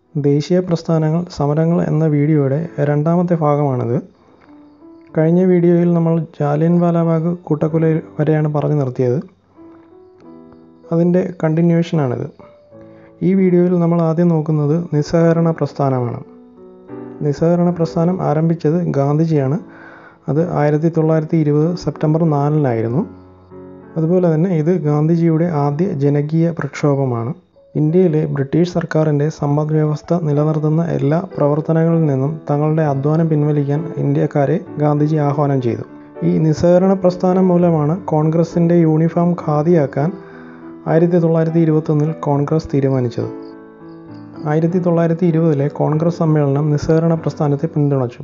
ദേശീയ പ്രസ്ഥാനങ്ങൾ സമരങ്ങൾ എന്ന വീഡിയോയുടെ രണ്ടാമത്തെ ഭാഗമാണിത് കഴിഞ്ഞ വീഡിയോയിൽ നമ്മൾ ജാലിയൻ വാലാബാഗ് കൂട്ടക്കൊല വരെയാണ് പറഞ്ഞു നിർത്തിയത് അതിൻ്റെ കണ്ടിന്യൂഷനാണിത് ഈ വീഡിയോയിൽ നമ്മൾ ആദ്യം നോക്കുന്നത് നിസ്സഹകരണ പ്രസ്ഥാനമാണ് നിസ്സഹകരണ പ്രസ്ഥാനം ആരംഭിച്ചത് ഗാന്ധിജിയാണ് അത് ആയിരത്തി തൊള്ളായിരത്തി ഇരുപത് സെപ്റ്റംബർ നാലിനായിരുന്നു അതുപോലെ തന്നെ ഇത് ഗാന്ധിജിയുടെ ആദ്യ ജനകീയ പ്രക്ഷോഭമാണ് ഇന്ത്യയിലെ ബ്രിട്ടീഷ് സർക്കാരിൻ്റെ സമ്പദ് വ്യവസ്ഥ നിലനിർത്തുന്ന എല്ലാ പ്രവർത്തനങ്ങളിൽ നിന്നും തങ്ങളുടെ അധ്വാനം പിൻവലിക്കാൻ ഇന്ത്യക്കാരെ ഗാന്ധിജി ആഹ്വാനം ചെയ്തു ഈ നിസ്സഹകരണ പ്രസ്ഥാനം മൂലമാണ് കോൺഗ്രസിൻ്റെ യൂണിഫോം ഖാദിയാക്കാൻ ആയിരത്തി തൊള്ളായിരത്തി ഇരുപത്തൊന്നിൽ കോൺഗ്രസ് തീരുമാനിച്ചത് ആയിരത്തി തൊള്ളായിരത്തി ഇരുപതിലെ കോൺഗ്രസ് സമ്മേളനം നിസ്സഹകരണ പ്രസ്ഥാനത്തെ പിന്തുണച്ചു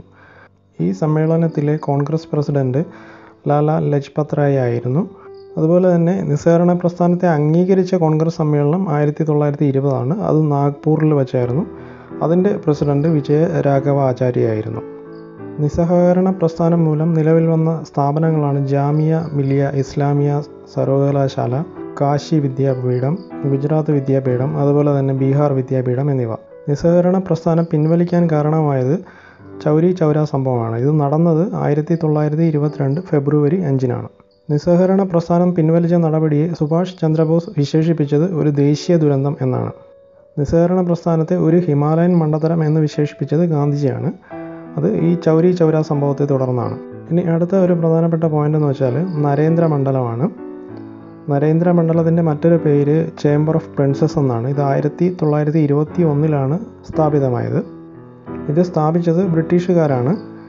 ഈ സമ്മേളനത്തിലെ കോൺഗ്രസ് പ്രസിഡന്റ് ലാല ലജ്പത് റായ് ആയിരുന്നു അതുപോലെ തന്നെ നിസ്സഹകരണ പ്രസ്ഥാനത്തെ അംഗീകരിച്ച കോൺഗ്രസ് സമ്മേളനം ആയിരത്തി തൊള്ളായിരത്തി ഇരുപതാണ് അത് നാഗ്പൂരിൽ വെച്ചായിരുന്നു അതിൻ്റെ പ്രസിഡന്റ് വിജയ രാഘവ ആചാര്യ ആയിരുന്നു നിസ്സഹകരണ പ്രസ്ഥാനം മൂലം നിലവിൽ വന്ന സ്ഥാപനങ്ങളാണ് ജാമിയ മിലിയ ഇസ്ലാമിയ സർവകലാശാല കാശി വിദ്യാപീഠം ഗുജറാത്ത് വിദ്യാപീഠം അതുപോലെ തന്നെ ബീഹാർ വിദ്യാപീഠം എന്നിവ നിസ്സഹകരണ പ്രസ്ഥാനം പിൻവലിക്കാൻ കാരണമായത് ചൗരി ചൗര സംഭവമാണ് ഇത് നടന്നത് ആയിരത്തി തൊള്ളായിരത്തി ഇരുപത്തിരണ്ട് ഫെബ്രുവരി അഞ്ചിനാണ് നിസ്സഹകരണ പ്രസ്ഥാനം പിൻവലിച്ച നടപടിയെ സുഭാഷ് ചന്ദ്രബോസ് വിശേഷിപ്പിച്ചത് ഒരു ദേശീയ ദുരന്തം എന്നാണ് നിസ്സഹകരണ പ്രസ്ഥാനത്തെ ഒരു ഹിമാലയൻ മണ്ടത്തരം എന്ന് വിശേഷിപ്പിച്ചത് ഗാന്ധിജിയാണ് അത് ഈ ചൗരി ചൗര സംഭവത്തെ തുടർന്നാണ് ഇനി അടുത്ത ഒരു പ്രധാനപ്പെട്ട പോയിന്റ് എന്ന് വെച്ചാൽ നരേന്ദ്ര മണ്ഡലമാണ് നരേന്ദ്ര മണ്ഡലത്തിൻ്റെ മറ്റൊരു പേര് ചേംബർ ഓഫ് പ്രിൻസസ് എന്നാണ് ഇത് ആയിരത്തി തൊള്ളായിരത്തി ഇരുപത്തി ഒന്നിലാണ് സ്ഥാപിതമായത് ഇത് സ്ഥാപിച്ചത് ബ്രിട്ടീഷുകാരാണ്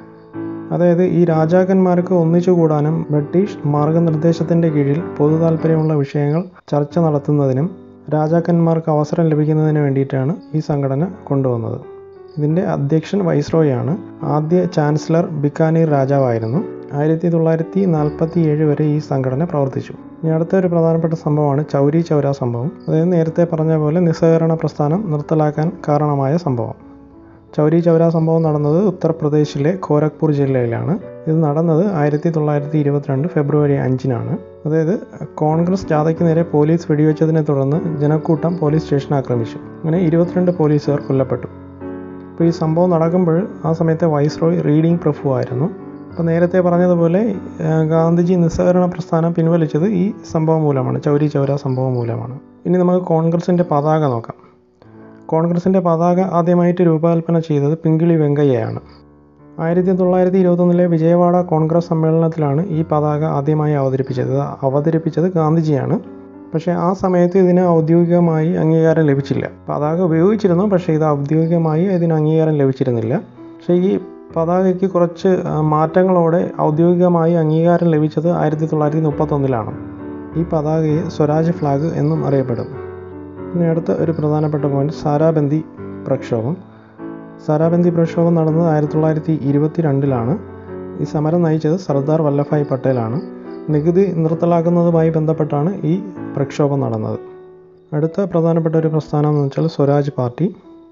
അതായത് ഈ രാജാക്കന്മാർക്ക് ഒന്നിച്ചു കൂടാനും ബ്രിട്ടീഷ് മാർഗനിർദ്ദേശത്തിൻ്റെ കീഴിൽ പൊതു താല്പര്യമുള്ള വിഷയങ്ങൾ ചർച്ച നടത്തുന്നതിനും രാജാക്കന്മാർക്ക് അവസരം ലഭിക്കുന്നതിന് വേണ്ടിയിട്ടാണ് ഈ സംഘടന കൊണ്ടുവന്നത് ഇതിൻ്റെ അധ്യക്ഷൻ വൈസ്രോയാണ് ആദ്യ ചാൻസലർ ബിക്കാനീർ രാജാവായിരുന്നു ആയിരത്തി തൊള്ളായിരത്തി നാൽപ്പത്തി ഏഴ് വരെ ഈ സംഘടന പ്രവർത്തിച്ചു ഇനി അടുത്ത ഒരു പ്രധാനപ്പെട്ട സംഭവമാണ് ചൗരി ചൗര സംഭവം അതായത് നേരത്തെ പറഞ്ഞ പോലെ നിസ്സഹകരണ പ്രസ്ഥാനം നിർത്തലാക്കാൻ കാരണമായ സംഭവം ചൗരി ചൗര സംഭവം നടന്നത് ഉത്തർപ്രദേശിലെ ഖോരഗ്പൂർ ജില്ലയിലാണ് ഇത് നടന്നത് ആയിരത്തി തൊള്ളായിരത്തി ഇരുപത്തിരണ്ട് ഫെബ്രുവരി അഞ്ചിനാണ് അതായത് കോൺഗ്രസ് ജാഥയ്ക്ക് നേരെ പോലീസ് വെടിവെച്ചതിനെ തുടർന്ന് ജനക്കൂട്ടം പോലീസ് സ്റ്റേഷൻ ആക്രമിച്ചു അങ്ങനെ ഇരുപത്തിരണ്ട് പോലീസുകാർ കൊല്ലപ്പെട്ടു അപ്പോൾ ഈ സംഭവം നടക്കുമ്പോൾ ആ സമയത്തെ വൈസ്രോയ് റീഡിംഗ് പ്രഭു ആയിരുന്നു അപ്പോൾ നേരത്തെ പറഞ്ഞതുപോലെ ഗാന്ധിജി നിസ്സഹകരണ പ്രസ്ഥാനം പിൻവലിച്ചത് ഈ സംഭവം മൂലമാണ് ചൗരി ചൗര സംഭവം മൂലമാണ് ഇനി നമുക്ക് കോൺഗ്രസിൻ്റെ പതാക നോക്കാം കോൺഗ്രസിൻ്റെ പതാക ആദ്യമായിട്ട് രൂപകൽപ്പന ചെയ്തത് പിങ്കിളി വെങ്കയ്യയാണ് ആയിരത്തി തൊള്ളായിരത്തി ഇരുപത്തൊന്നിലെ വിജയവാഡ കോൺഗ്രസ് സമ്മേളനത്തിലാണ് ഈ പതാക ആദ്യമായി അവതരിപ്പിച്ചത് അവതരിപ്പിച്ചത് ഗാന്ധിജിയാണ് പക്ഷേ ആ സമയത്ത് ഇതിന് ഔദ്യോഗികമായി അംഗീകാരം ലഭിച്ചില്ല പതാക ഉപയോഗിച്ചിരുന്നു പക്ഷേ ഇത് ഔദ്യോഗികമായി ഇതിന് അംഗീകാരം ലഭിച്ചിരുന്നില്ല പക്ഷേ ഈ പതാകയ്ക്ക് കുറച്ച് മാറ്റങ്ങളോടെ ഔദ്യോഗികമായി അംഗീകാരം ലഭിച്ചത് ആയിരത്തി തൊള്ളായിരത്തി മുപ്പത്തൊന്നിലാണ് ഈ പതാകയെ സ്വരാജ് ഫ്ലാഗ് എന്നും അറിയപ്പെടും ഇനി അടുത്ത ഒരു പ്രധാനപ്പെട്ട പോയിന്റ് സാരാബന്ദി പ്രക്ഷോഭം സാരാബന്ദി പ്രക്ഷോഭം നടന്നത് ആയിരത്തി തൊള്ളായിരത്തി ഇരുപത്തി രണ്ടിലാണ് ഈ സമരം നയിച്ചത് സർദാർ വല്ലഭായ് പട്ടേലാണ് നികുതി നിർത്തലാക്കുന്നതുമായി ബന്ധപ്പെട്ടാണ് ഈ പ്രക്ഷോഭം നടന്നത് അടുത്ത പ്രധാനപ്പെട്ട ഒരു പ്രസ്ഥാനം എന്ന് വെച്ചാൽ സ്വരാജ് പാർട്ടി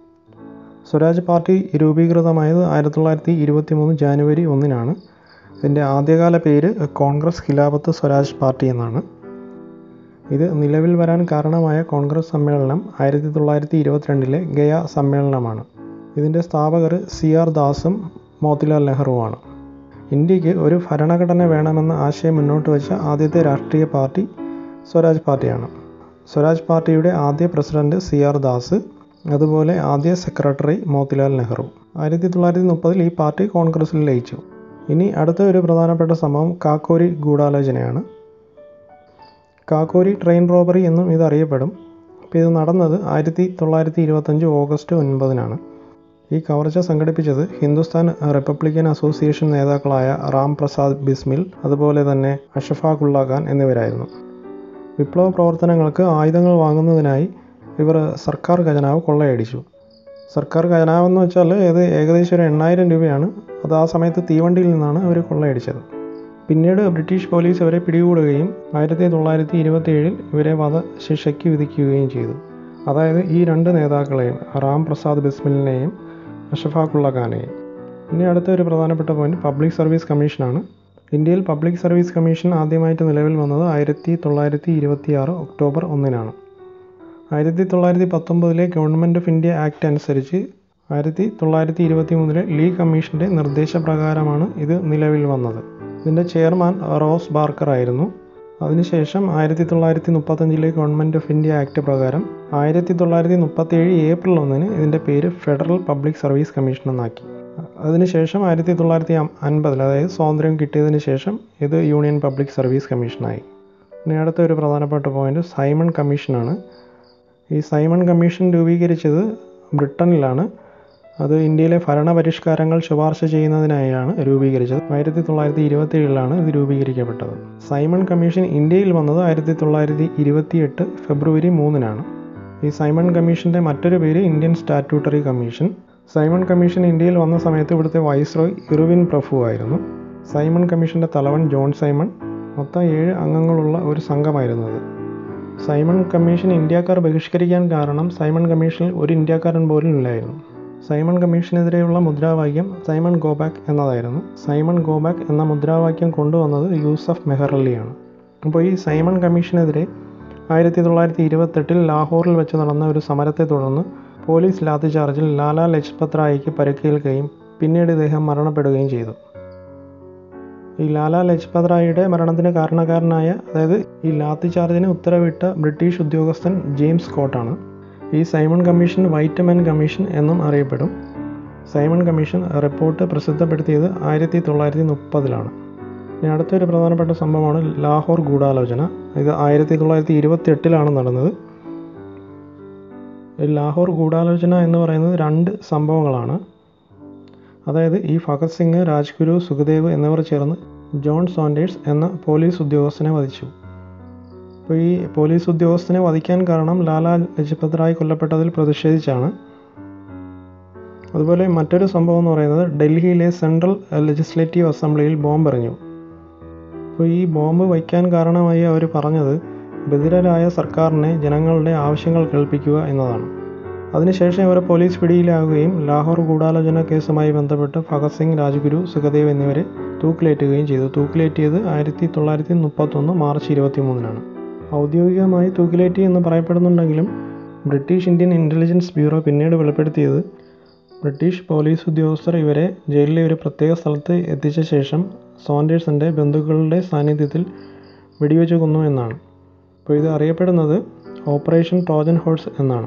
സ്വരാജ് പാർട്ടി രൂപീകൃതമായത് ആയിരത്തി തൊള്ളായിരത്തി ഇരുപത്തി മൂന്ന് ജാനുവരി ഒന്നിനാണ് ഇതിൻ്റെ ആദ്യകാല പേര് കോൺഗ്രസ് ഖിലാഫത്ത് സ്വരാജ് പാർട്ടി എന്നാണ് ഇത് നിലവിൽ വരാൻ കാരണമായ കോൺഗ്രസ് സമ്മേളനം ആയിരത്തി തൊള്ളായിരത്തി ഇരുപത്തിരണ്ടിലെ ഗയ സമ്മേളനമാണ് ഇതിൻ്റെ സ്ഥാപകർ സി ആർ ദാസും മോത്തിലാൽ നെഹ്റുവുമാണ് ഇന്ത്യക്ക് ഒരു ഭരണഘടന വേണമെന്ന ആശയം മുന്നോട്ട് വെച്ച ആദ്യത്തെ രാഷ്ട്രീയ പാർട്ടി സ്വരാജ് പാർട്ടിയാണ് സ്വരാജ് പാർട്ടിയുടെ ആദ്യ പ്രസിഡന്റ് സി ആർ ദാസ് അതുപോലെ ആദ്യ സെക്രട്ടറി മോത്തിലാൽ നെഹ്റു ആയിരത്തി തൊള്ളായിരത്തി മുപ്പതിൽ ഈ പാർട്ടി കോൺഗ്രസിൽ ലയിച്ചു ഇനി അടുത്ത ഒരു പ്രധാനപ്പെട്ട സംഭവം കാക്കോരി ഗൂഢാലോചനയാണ് കാക്കോരി ട്രെയിൻ റോബറി എന്നും ഇത് അറിയപ്പെടും അപ്പോൾ ഇത് നടന്നത് ആയിരത്തി തൊള്ളായിരത്തി ഇരുപത്തഞ്ച് ഓഗസ്റ്റ് ഒൻപതിനാണ് ഈ കവർച്ച സംഘടിപ്പിച്ചത് ഹിന്ദുസ്ഥാൻ റിപ്പബ്ലിക്കൻ അസോസിയേഷൻ നേതാക്കളായ റാം പ്രസാദ് ബിസ്മിൽ അതുപോലെ തന്നെ അഷഫാഖുള്ള ഖാൻ എന്നിവരായിരുന്നു വിപ്ലവ പ്രവർത്തനങ്ങൾക്ക് ആയുധങ്ങൾ വാങ്ങുന്നതിനായി ഇവർ സർക്കാർ ഖജനാവ് കൊള്ളയടിച്ചു സർക്കാർ ഖജനാവ് എന്ന് വെച്ചാൽ ഇത് ഏകദേശം ഒരു എണ്ണായിരം രൂപയാണ് അത് ആ സമയത്ത് തീവണ്ടിയിൽ നിന്നാണ് അവർ കൊള്ളയടിച്ചത് പിന്നീട് ബ്രിട്ടീഷ് പോലീസ് അവരെ പിടികൂടുകയും ആയിരത്തി തൊള്ളായിരത്തി ഇരുപത്തി ഏഴിൽ ഇവരെ വധശിക്ഷയ്ക്ക് വിധിക്കുകയും ചെയ്തു അതായത് ഈ രണ്ട് നേതാക്കളെയും റാം പ്രസാദ് ബിസ്മിലിനെയും അഷഫാഖുള്ള ഖാനെയും ഇനി അടുത്ത ഒരു പ്രധാനപ്പെട്ട പോയിന്റ് പബ്ലിക് സർവീസ് കമ്മീഷനാണ് ഇന്ത്യയിൽ പബ്ലിക് സർവീസ് കമ്മീഷൻ ആദ്യമായിട്ട് നിലവിൽ വന്നത് ആയിരത്തി തൊള്ളായിരത്തി ഇരുപത്തി ആറ് ഒക്ടോബർ ഒന്നിനാണ് ആയിരത്തി തൊള്ളായിരത്തി പത്തൊമ്പതിലെ ഗവൺമെൻറ് ഓഫ് ഇന്ത്യ ആക്ട് അനുസരിച്ച് ആയിരത്തി തൊള്ളായിരത്തി ഇരുപത്തി മൂന്നിലെ ലീ കമ്മീഷൻ്റെ നിർദ്ദേശപ്രകാരമാണ് ഇത് നിലവിൽ വന്നത് ഇതിൻ്റെ ചെയർമാൻ റോസ് ബാർക്കർ ആയിരുന്നു അതിനുശേഷം ആയിരത്തി തൊള്ളായിരത്തി മുപ്പത്തഞ്ചിലെ ഗവൺമെൻറ് ഓഫ് ഇന്ത്യ ആക്ട് പ്രകാരം ആയിരത്തി തൊള്ളായിരത്തി മുപ്പത്തേഴ് ഏപ്രിൽ ഒന്നിന് ഇതിൻ്റെ പേര് ഫെഡറൽ പബ്ലിക് സർവീസ് കമ്മീഷൻ എന്നാക്കി അതിനുശേഷം ആയിരത്തി തൊള്ളായിരത്തി അൻപതിൽ അതായത് സ്വാതന്ത്ര്യം കിട്ടിയതിന് ശേഷം ഇത് യൂണിയൻ പബ്ലിക് സർവീസ് കമ്മീഷനായി ഇനി അടുത്ത ഒരു പ്രധാനപ്പെട്ട പോയിന്റ് സൈമൺ കമ്മീഷനാണ് ഈ സൈമൺ കമ്മീഷൻ രൂപീകരിച്ചത് ബ്രിട്ടനിലാണ് അത് ഇന്ത്യയിലെ ഭരണപരിഷ്കാരങ്ങൾ ശുപാർശ ചെയ്യുന്നതിനായാണ് രൂപീകരിച്ചത് ആയിരത്തി തൊള്ളായിരത്തി ഇരുപത്തി ഏഴിലാണ് ഇത് രൂപീകരിക്കപ്പെട്ടത് സൈമൺ കമ്മീഷൻ ഇന്ത്യയിൽ വന്നത് ആയിരത്തി തൊള്ളായിരത്തി ഇരുപത്തിയെട്ട് ഫെബ്രുവരി മൂന്നിനാണ് ഈ സൈമൺ കമ്മീഷൻ്റെ മറ്റൊരു പേര് Indian statutory commission Simon commission ഇന്ത്യയിൽ വന്ന സമയത്ത് ഇവിടുത്തെ വൈസ്രോയ് ഇർവിൻ പ്രഭു ആയിരുന്നു സൈമൺ കമ്മീഷൻ്റെ തലവൻ ജോൺ സൈമൺ മൊത്തം ഏഴ് അംഗങ്ങളുള്ള ഒരു സംഘമായിരുന്നു അത് സൈമൺ കമ്മീഷൻ ഇന്ത്യക്കാർ ബഹിഷ്കരിക്കാൻ കാരണം സൈമൺ കമ്മീഷനിൽ ഒരു ഇന്ത്യക്കാരൻ പോലും ഇല്ലായിരുന്നു സൈമൺ കമ്മീഷനെതിരെയുള്ള മുദ്രാവാക്യം സൈമൺ ഗോബാക്ക് എന്നതായിരുന്നു സൈമൺ ഗോബാക്ക് എന്ന മുദ്രാവാക്യം കൊണ്ടുവന്നത് യൂസഫ് മെഹ്റലിയാണ് അപ്പോൾ ഈ സൈമൺ കമ്മീഷനെതിരെ ആയിരത്തി തൊള്ളായിരത്തി ഇരുപത്തെട്ടിൽ ലാഹോറിൽ വെച്ച് നടന്ന ഒരു സമരത്തെ തുടർന്ന് പോലീസ് ലാത്തിചാർജിൽ ലാലാ ലജ്പത് റായിക്ക് പരിക്കേൽക്കുകയും പിന്നീട് ഇദ്ദേഹം മരണപ്പെടുകയും ചെയ്തു ഈ ലാലാ ലജ്പത് റായിയുടെ മരണത്തിന് കാരണക്കാരനായ അതായത് ഈ ലാത്തി ചാർജിന് ഉത്തരവിട്ട ബ്രിട്ടീഷ് ഉദ്യോഗസ്ഥൻ ജെയിംസ് സ്കോട്ടാണ് ഈ Simon commission white men commission എന്നും അറിയപ്പെടും സൈമൺ കമ്മീഷൻ റിപ്പോർട്ട് പ്രസിദ്ധപ്പെടുത്തിയത് ആയിരത്തി തൊള്ളായിരത്തി മുപ്പതിലാണ് ഇനി അടുത്തൊരു പ്രധാനപ്പെട്ട സംഭവമാണ് ലാഹോർ ഗൂഢാലോചന ഇത് ആയിരത്തി തൊള്ളായിരത്തി ഇരുപത്തി എട്ടിലാണ് നടന്നത് ഈ ലാഹോർ ഗൂഢാലോചന എന്ന് പറയുന്നത് രണ്ട് സംഭവങ്ങളാണ് അതായത് ഈ ഭഗത് സിംഗ് രാജ്ഗുരു സുഖദേവ് എന്നിവർ ചേർന്ന് ജോൺ സോൻഡേഴ്സ് എന്ന പോലീസ് ഉദ്യോഗസ്ഥനെ വധിച്ചു അപ്പോൾ ഈ പോലീസ് ഉദ്യോഗസ്ഥനെ വധിക്കാൻ കാരണം ലാലാ ലജ്പത് റായ് കൊല്ലപ്പെട്ടതിൽ പ്രതിഷേധിച്ചാണ് അതുപോലെ മറ്റൊരു സംഭവം എന്ന് പറയുന്നത് ഡൽഹിയിലെ സെൻട്രൽ ലെജിസ്ലേറ്റീവ് അസംബ്ലിയിൽ ബോംബ് എറിഞ്ഞു അപ്പോൾ ഈ ബോംബ് വയ്ക്കാൻ കാരണമായി അവർ പറഞ്ഞത് ബധിരരായ സർക്കാരിനെ ജനങ്ങളുടെ ആവശ്യങ്ങൾ കേൾപ്പിക്കുക എന്നതാണ് അതിനുശേഷം ഇവർ പോലീസ് പിടിയിലാകുകയും ലാഹോർ ഗൂഢാലോചന കേസുമായി ബന്ധപ്പെട്ട് ഭഗത് സിംഗ് രാജ്ഗുരു സുഖദേവ് എന്നിവരെ തൂക്കിലേറ്റുകയും ചെയ്തു തൂക്കിലേറ്റിയത് ആയിരത്തി തൊള്ളായിരത്തി മുപ്പത്തൊന്ന് മാർച്ച് ഇരുപത്തി മൂന്നിനാണ് ഔദ്യോഗികമായി തൂക്കിലേറ്റി എന്ന് പറയപ്പെടുന്നുണ്ടെങ്കിലും ബ്രിട്ടീഷ് ഇന്ത്യൻ ഇൻ്റലിജൻസ് ബ്യൂറോ പിന്നീട് വെളിപ്പെടുത്തിയത് ബ്രിട്ടീഷ് പോലീസ് ഉദ്യോഗസ്ഥർ ഇവരെ ജയിലിലെ ഒരു പ്രത്യേക സ്ഥലത്ത് എത്തിച്ച ശേഷം സോൻഡേഴ്സിൻ്റെ ബന്ധുക്കളുടെ സാന്നിധ്യത്തിൽ വെടിവെച്ച് കൊന്നു എന്നാണ് അപ്പോൾ ഇത് അറിയപ്പെടുന്നത് ഓപ്പറേഷൻ ട്രോജൻ ഹോഴ്സ് എന്നാണ്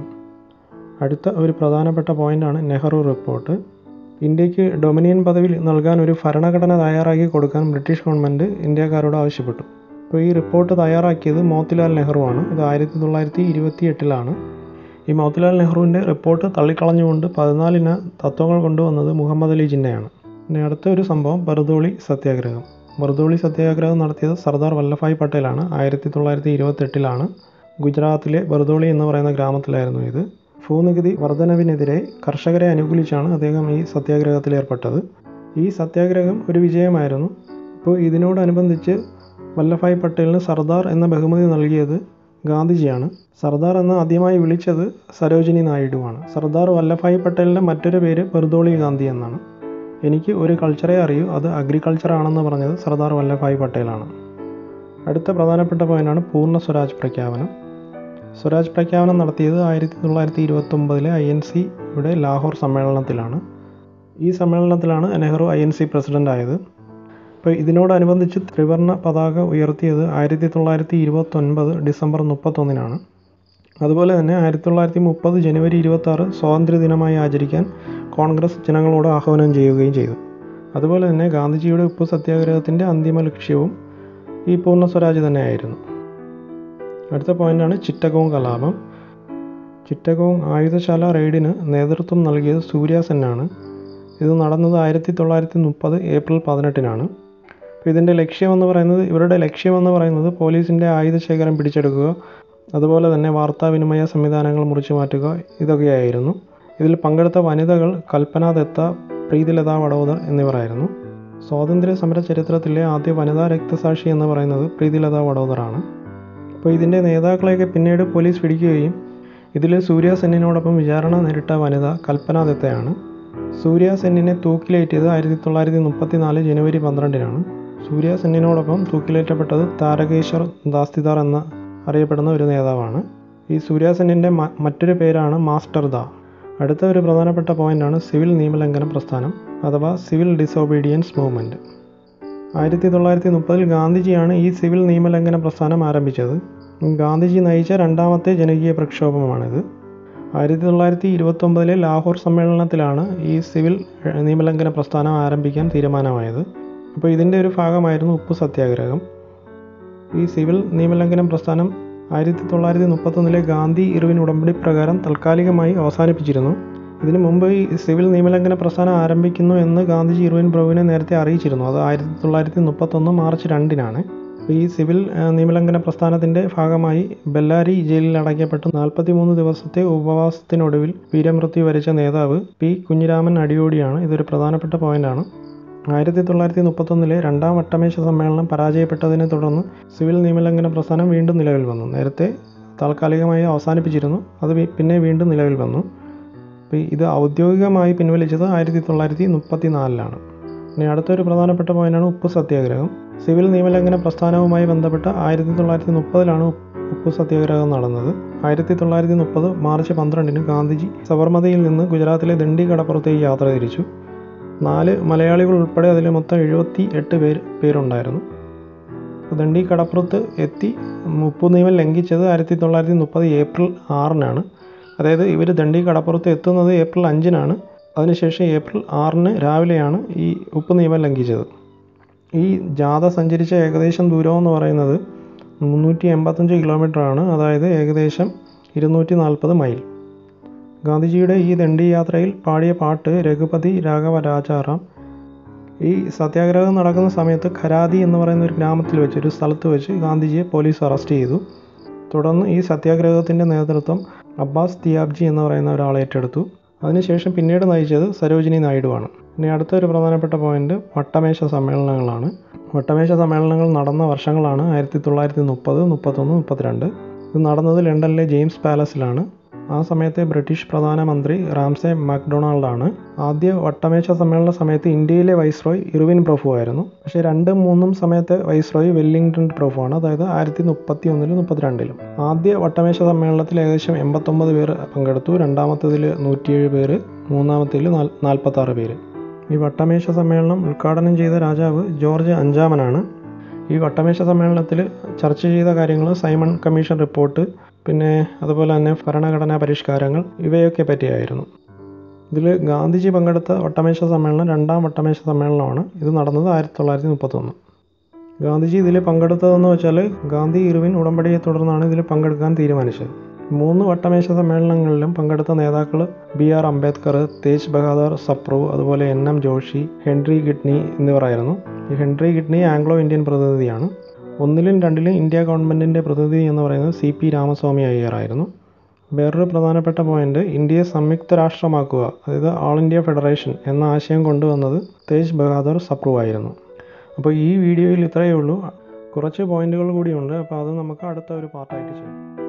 അടുത്ത ഒരു പ്രധാനപ്പെട്ട പോയിൻ്റാണ് നെഹ്റു റിപ്പോർട്ട് ഇന്ത്യക്ക് ഡൊമിനിയൻ പദവി നൽകാൻ ഒരു ഭരണഘടന തയ്യാറാക്കി കൊടുക്കാൻ ബ്രിട്ടീഷ് ഗവൺമെൻറ് ഇന്ത്യക്കാരോട് ആവശ്യപ്പെട്ടു അപ്പോൾ ഈ റിപ്പോർട്ട് തയ്യാറാക്കിയത് മോത്തിലാൽ നെഹ്റുവാണ് ഇത് ആയിരത്തി തൊള്ളായിരത്തി ഇരുപത്തി എട്ടിലാണ് ഈ മോത്തിലാൽ നെഹ്റുവിൻ്റെ റിപ്പോർട്ട് തള്ളിക്കളഞ്ഞുകൊണ്ട് പതിനാലിന് തത്വങ്ങൾ കൊണ്ടുവന്നത് മുഹമ്മദ് അലി ജിന്നയാണ് ഇനി അടുത്ത ഒരു സംഭവം ബർദോളി സത്യാഗ്രഹം ബർദോളി സത്യാഗ്രഹം നടത്തിയത് സർദാർ വല്ലഭായ് പട്ടേലാണ് ആയിരത്തി തൊള്ളായിരത്തി ഇരുപത്തെട്ടിലാണ് ഗുജറാത്തിലെ ബർദോളി എന്ന് പറയുന്ന ഗ്രാമത്തിലായിരുന്നു ഇത് ഭൂനികുതി വർധനവിനെതിരെ കർഷകരെ അനുകൂലിച്ചാണ് അദ്ദേഹം ഈ സത്യാഗ്രഹത്തിൽ ഏർപ്പെട്ടത് ഈ സത്യാഗ്രഹം ഒരു വിജയമായിരുന്നു അപ്പോൾ ഇതിനോടനുബന്ധിച്ച് വല്ലഭായ് പട്ടേലിന് സർദാർ എന്ന ബഹുമതി നൽകിയത് ഗാന്ധിജിയാണ് സർദാർ എന്ന് ആദ്യമായി വിളിച്ചത് സരോജിനി നായിഡുവാണ് സർദാർ വല്ലഭായ് പട്ടേലിൻ്റെ മറ്റൊരു പേര് ബർദോളി ഗാന്ധി എന്നാണ് എനിക്ക് ഒരു കൾച്ചറേ അറിയൂ അത് അഗ്രികൾച്ചർ ആണെന്ന് പറഞ്ഞത് സർദാർ വല്ലഭായ് പട്ടേലാണ് അടുത്ത പ്രധാനപ്പെട്ട പോയിന്റാണ് പൂർണ്ണ സ്വരാജ് പ്രഖ്യാപനം സ്വരാജ് പ്രഖ്യാപനം നടത്തിയത് ആയിരത്തി തൊള്ളായിരത്തി ഇരുപത്തൊമ്പതിലെ ഐ എൻ സിയുടെ ലാഹോർ സമ്മേളനത്തിലാണ് ഈ സമ്മേളനത്തിലാണ് Nehru I N C president ആയത് അപ്പോൾ ഇതിനോടനുബന്ധിച്ച് ത്രിവർണ്ണ പതാക ഉയർത്തിയത് ആയിരത്തി തൊള്ളായിരത്തി ഇരുപത്തൊൻപത് ഡിസംബർ മുപ്പത്തൊന്നിനാണ് അതുപോലെ തന്നെ ആയിരത്തി തൊള്ളായിരത്തി മുപ്പത് ജനുവരി ഇരുപത്താറ് സ്വാതന്ത്ര്യ ദിനമായി ആചരിക്കാൻ കോൺഗ്രസ് ജനങ്ങളോട് ആഹ്വാനം ചെയ്യുകയും ചെയ്തു അതുപോലെ തന്നെ ഗാന്ധിജിയുടെ ഉപ്പ് സത്യാഗ്രഹത്തിൻ്റെ അന്തിമ ലക്ഷ്യവും ഈ പൂർണ്ണ സ്വരാജ് തന്നെയായിരുന്നു അടുത്ത പോയിന്റാണ് ചിറ്റകോങ് കലാപം ചിറ്റകോങ് ആയുധശാല റെയ്ഡിന് നേതൃത്വം നൽകിയത് സൂര്യ സെന്നാണ് ഇത് നടന്നത് ആയിരത്തി തൊള്ളായിരത്തി മുപ്പത് ഏപ്രിൽ പതിനെട്ടിനാണ് അപ്പോൾ ഇതിൻ്റെ ലക്ഷ്യമെന്ന് പറയുന്നത് ഇവരുടെ ലക്ഷ്യമെന്ന് പറയുന്നത് പോലീസിൻ്റെ ആയുധശേഖരം പിടിച്ചെടുക്കുക അതുപോലെ തന്നെ വാർത്താവിനിമയ സംവിധാനങ്ങൾ മുറിച്ചു മാറ്റുക ഇതൊക്കെയായിരുന്നു ഇതിൽ പങ്കെടുത്ത വനിതകൾ കൽപ്പന ദത്ത പ്രീതിലത വഡോദർ എന്നിവരായിരുന്നു സ്വാതന്ത്ര്യ സമര ചരിത്രത്തിലെ ആദ്യ വനിതാ രക്തസാക്ഷി എന്ന് പറയുന്നത് പ്രീതിലത വഡോദറാണ് അപ്പോൾ ഇതിൻ്റെ നേതാക്കളെയൊക്കെ പിന്നീട് പോലീസ് പിടിക്കുകയും ഇതിൽ സൂര്യ സെന്നിനോടൊപ്പം വിചാരണ നേരിട്ട വനിത കൽപ്പന ദത്തയാണ് സൂര്യ സെന്നിനെ തൂക്കിലേറ്റിയത് ആയിരത്തി തൊള്ളായിരത്തി മുപ്പത്തി നാല് ജനുവരി പന്ത്രണ്ടിനാണ് സൂര്യ സെന്നിനോടൊപ്പം തൂക്കിലേറ്റപ്പെട്ടത് താരകേശ്വർ ദാസ്തിദാർ എന്ന അറിയപ്പെടുന്ന ഒരു നേതാവാണ് ഈ സൂര്യാസെന്നിൻ്റെ മറ്റൊരു പേരാണ് മാസ്റ്റർ ദ അടുത്ത ഒരു പ്രധാനപ്പെട്ട പോയിൻ്റാണ് സിവിൽ നിയമലംഘന പ്രസ്ഥാനം അഥവാ സിവിൽ ഡിസോബീഡിയൻസ് മൂവ്മെൻറ്റ് ആയിരത്തി തൊള്ളായിരത്തി മുപ്പതിൽ ഗാന്ധിജിയാണ് ഈ സിവിൽ നിയമലംഘന പ്രസ്ഥാനം ആരംഭിച്ചത് ഗാന്ധിജി നയിച്ച രണ്ടാമത്തെ ജനകീയ പ്രക്ഷോഭമാണിത് ആയിരത്തി തൊള്ളായിരത്തി ഇരുപത്തൊമ്പതിലെ ലാഹോർ സമ്മേളനത്തിലാണ് ഈ സിവിൽ നിയമലംഘന പ്രസ്ഥാനം ആരംഭിക്കാൻ തീരുമാനമായത് അപ്പോൾ ഇതിൻ്റെ ഒരു ഭാഗമായിരുന്നു ഉപ്പു സത്യാഗ്രഹം ഈ സിവിൽ നിയമലംഘനം പ്രസ്ഥാനം ആയിരത്തി തൊള്ളായിരത്തി മുപ്പത്തൊന്നിലെ ഗാന്ധി ഇർവിൻ ഉടമ്പടി പ്രകാരം താൽക്കാലികമായി അവസാനിപ്പിച്ചിരുന്നു ഇതിനു മുമ്പ് ഈ സിവിൽ നിയമലംഘന പ്രസ്ഥാനം ആരംഭിക്കുന്നു എന്ന് ഗാന്ധിജി ഇർവിൻ പ്രഭുവിനെ നേരത്തെ അറിയിച്ചിരുന്നു അത് ആയിരത്തി തൊള്ളായിരത്തി മുപ്പത്തൊന്ന് മാർച്ച് രണ്ടിനാണ് ഈ സിവിൽ നിയമലംഘന പ്രസ്ഥാനത്തിൻ്റെ ഭാഗമായി ബെല്ലാരി ജയിലിൽ അടയ്ക്കപ്പെട്ട് നാൽപ്പത്തി മൂന്ന് ദിവസത്തെ ഉപവാസത്തിനൊടുവിൽ വീരമൃത്യു വരിച്ച നേതാവ് പി കുഞ്ഞിരാമൻ അടിയോടിയാണ് ഇതൊരു പ്രധാനപ്പെട്ട പോയിന്റാണ് ആയിരത്തി തൊള്ളായിരത്തി മുപ്പത്തൊന്നിലെ രണ്ടാം വട്ടമേശ സമ്മേളനം പരാജയപ്പെട്ടതിനെ തുടർന്ന് സിവിൽ നിയമലംഘന പ്രസ്ഥാനം വീണ്ടും നിലവിൽ വന്നു നേരത്തെ താൽക്കാലികമായി അവസാനിപ്പിച്ചിരുന്നു അത് പിന്നെ വീണ്ടും നിലവിൽ വന്നു അപ്പോൾ ഇത് ഔദ്യോഗികമായി പിൻവലിച്ചത് ആയിരത്തി തൊള്ളായിരത്തി മുപ്പത്തി നാലിലാണ് ഇനി അടുത്തൊരു പ്രധാനപ്പെട്ട പോയിന്റാണ് ഉപ്പ് സത്യാഗ്രഹം സിവിൽ നിയമലംഘന പ്രസ്ഥാനവുമായി ബന്ധപ്പെട്ട ആയിരത്തി തൊള്ളായിരത്തി മുപ്പതിലാണ് ഉപ്പു സത്യാഗ്രഹം നടന്നത് ആയിരത്തി തൊള്ളായിരത്തി മുപ്പത് മാർച്ച് പന്ത്രണ്ടിന് ഗാന്ധിജി സബർമതിയിൽ നിന്ന് ഗുജറാത്തിലെ ദണ്ഡി കടപ്പുറത്തേക്ക് യാത്ര തിരിച്ചു നാല് മലയാളികൾ ഉൾപ്പെടെ അതിൽ മൊത്തം എഴുപത്തി എട്ട് പേര് പേരുണ്ടായിരുന്നു ദണ്ഡി കടപ്പുറത്ത് എത്തി ഉപ്പു നിയമം ലംഘിച്ചത് ആയിരത്തി തൊള്ളായിരത്തി മുപ്പത് ഏപ്രിൽ ആറിനാണ് അതായത് ഇവർ ദണ്ഡി കടപ്പുറത്ത് എത്തുന്നത് ഏപ്രിൽ അഞ്ചിനാണ് അതിനുശേഷം ഏപ്രിൽ ആറിന് രാവിലെയാണ് ഈ ഉപ്പ് നിയമം ലംഘിച്ചത് ഈ ജാഥ സഞ്ചരിച്ച ഏകദേശം ദൂരം എന്ന് പറയുന്നത് മുന്നൂറ്റി എൺപത്തഞ്ച് കിലോമീറ്ററാണ് അതായത് ഏകദേശം ഇരുന്നൂറ്റി നാൽപ്പത് മൈൽ ഗാന്ധിജിയുടെ ഈ ദണ്ഡി യാത്രയിൽ പാടിയ പാട്ട് രഘുപതി രാഘവ രാജാറാം ഈ സത്യാഗ്രഹം നടക്കുന്ന സമയത്ത് ഖരാദി എന്ന് പറയുന്ന ഒരു ഗ്രാമത്തിൽ വെച്ച് ഒരു സ്ഥലത്ത് വെച്ച് ഗാന്ധിജിയെ പോലീസ് അറസ്റ്റ് ചെയ്തു തുടർന്ന് ഈ സത്യാഗ്രഹത്തിൻ്റെ നേതൃത്വം അബ്ബാസ് തിയാബ്ജി എന്ന് പറയുന്ന ഒരാൾ ഏറ്റെടുത്തു അതിനുശേഷം പിന്നീട് നയിച്ചത് സരോജിനി നായിഡുവാണ് ഇനി അടുത്തൊരു പ്രധാനപ്പെട്ട പോയിന്റ് വട്ടമേശ സമ്മേളനങ്ങളാണ് വട്ടമേശ സമ്മേളനങ്ങൾ നടന്ന വർഷങ്ങളാണ് ആയിരത്തി തൊള്ളായിരത്തി മുപ്പത് മുപ്പത്തൊന്ന് മുപ്പത്തിരണ്ട് ഇത് നടന്നത് ലണ്ടനിലെ ജെയിംസ് പാലസിലാണ് ആ സമയത്തെ ബ്രിട്ടീഷ് പ്രധാനമന്ത്രി റാംസെ മക്ഡൊണാൾഡാണ് ആദ്യ വട്ടമേശ സമ്മേളന സമയത്ത് ഇന്ത്യയിലെ വൈസ്രോയ് ഇർവിൻ പ്രഭു ആയിരുന്നു പക്ഷേ രണ്ടും മൂന്നും സമയത്തെ വൈസ്രോയ് വെല്ലിംഗ്ടൺ പ്രഭുവാണ് അതായത് ആയിരത്തി മുപ്പത്തി ഒന്നിലും മുപ്പത്തിരണ്ടിലും ആദ്യ വട്ടമേശ സമ്മേളനത്തിൽ ഏകദേശം എൺപത്തൊമ്പത് പേർ പങ്കെടുത്തു രണ്ടാമത്തേതിൽ നൂറ്റിയേഴ് പേര് മൂന്നാമത്തേതിൽ നാൽപ്പത്തി ആറ് പേര് ഈ വട്ടമേശ സമ്മേളനം ഉദ്ഘാടനം ചെയ്ത രാജാവ് ജോർജ് അഞ്ചാമനാണ് ഈ വട്ടമേശ സമ്മേളനത്തിൽ ചർച്ച ചെയ്ത കാര്യങ്ങൾ സൈമൺ കമ്മീഷൻ റിപ്പോർട്ട് പിന്നെ അതുപോലെ തന്നെ ഭരണഘടനാ പരിഷ്കാരങ്ങൾ ഇവയൊക്കെ പറ്റിയായിരുന്നു ഇതിൽ ഗാന്ധിജി പങ്കെടുത്ത വട്ടമേശ സമ്മേളനം രണ്ടാം വട്ടമേശ സമ്മേളനമാണ് ഇത് നടന്നത് ആയിരത്തി തൊള്ളായിരത്തി മുപ്പത്തൊന്ന് ഗാന്ധിജി ഇതിൽ പങ്കെടുത്തതെന്ന് വെച്ചാൽ ഗാന്ധി ഇർവിൻ ഉടമ്പടിയെ തുടർന്നാണ് ഇതിൽ പങ്കെടുക്കാൻ തീരുമാനിച്ചത് മൂന്ന് വട്ടമേശ സമ്മേളനങ്ങളിലും പങ്കെടുത്ത നേതാക്കൾ ബി ആർ അംബേദ്കർ തേജ് ബഹാദർ സപ്രു അതുപോലെ N M Joshi Henry Kidney എന്നിവരായിരുന്നു ഈ ഹെൻറി കിഡ്നി ആംഗ്ലോ ഇന്ത്യൻ പ്രതിനിധിയാണ് ഒന്നിലും രണ്ടിലും ഇന്ത്യ ഗവൺമെൻറ്റിൻ്റെ പ്രതിനിധി എന്ന് പറയുന്നത് സി പി രാമസ്വാമി അയ്യറായിരുന്നു വേറൊരു പ്രധാനപ്പെട്ട പോയിന്റ് ഇന്ത്യയെ സംയുക്ത രാഷ്ട്രമാക്കുക അതായത് ആൾ ഇന്ത്യ ഫെഡറേഷൻ എന്ന ആശയം കൊണ്ടുവന്നത് തേജ് ബഹാദർ സപ്രു ആയിരുന്നു അപ്പോൾ ഈ വീഡിയോയിൽ ഇത്രയേ ഉള്ളൂ കുറച്ച് പോയിന്റുകൾ കൂടിയുണ്ട് അപ്പോൾ അത് നമുക്ക് അടുത്ത ഒരു പാർട്ടായിട്ട് ചെയ്യാം